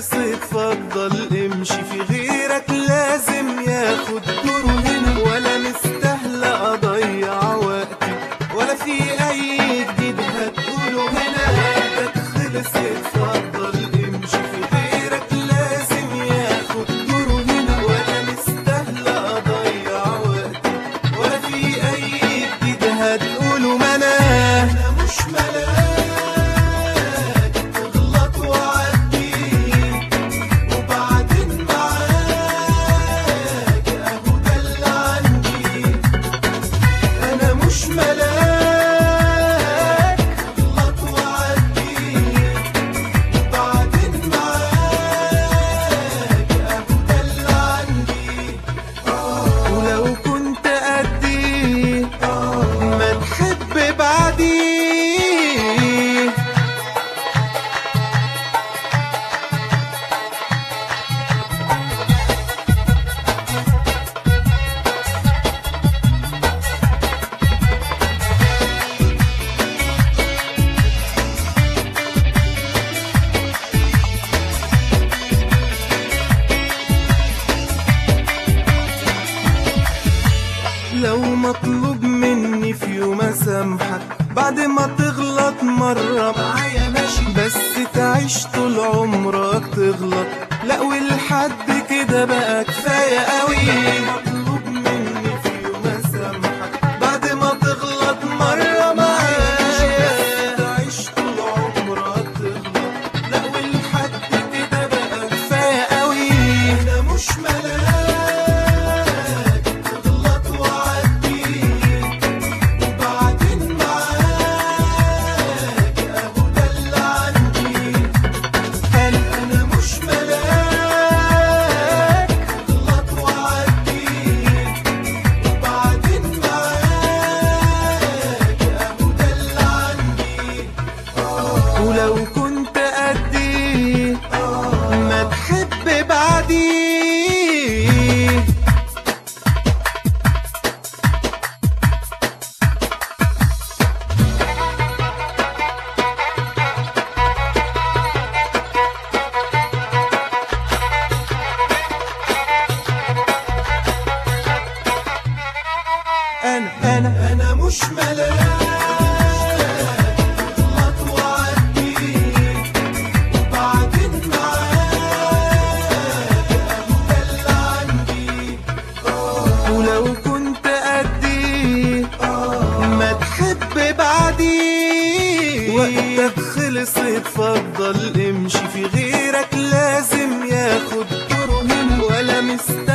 خلص اتفضل امشي في غيرك لازم ياخد دوره هنا ولا مستاهلة اضيع وقتي ولا في اي جديد هتقوله هنا وقتك خلص اتفضل امشي في غيرك لازم ياخد دوره هنا ولا مستاهلة اضيع وقتي ولا في اي جديد هتقوله ما انا انا مش ملاك تغلط وعدي وبعدين معاك اهو ده اللي عندي انا مش ملاك تغلط وعدي وبعدين معاك اهو ده اللي عندي ولو كنت قدي ما تحب بعدي لو مطلوب مني في يوم اسامحك بعد ما تغلط مرة معايا ماشي بس تعيش طول عمرك تغلط لا ولحد كده بقى كفاية قوي مطلوب مني في يوم اسامحك بعد ما تغلط مرة معايا بس تعيش طول عمرك تغلط لا ولحد كده بقى كفاية قوي انا مش ملاك تغلط وعدي وبعدين معاك اهو ده اللي عندي انا انا مش ملاك تغلط وعدي وبعدين معاك اهو ده اللي عندي ولو كنت قدي ما تحب بعدي انا انا انا مش ملاك تغلط وعدي وبعدين معاك اهو ده اللي عندي ولو كنت قدي ما تحب بعدي وقتك خلص اتفضل امشي في غيرك لازم ياخد دوره هنا ولا مستني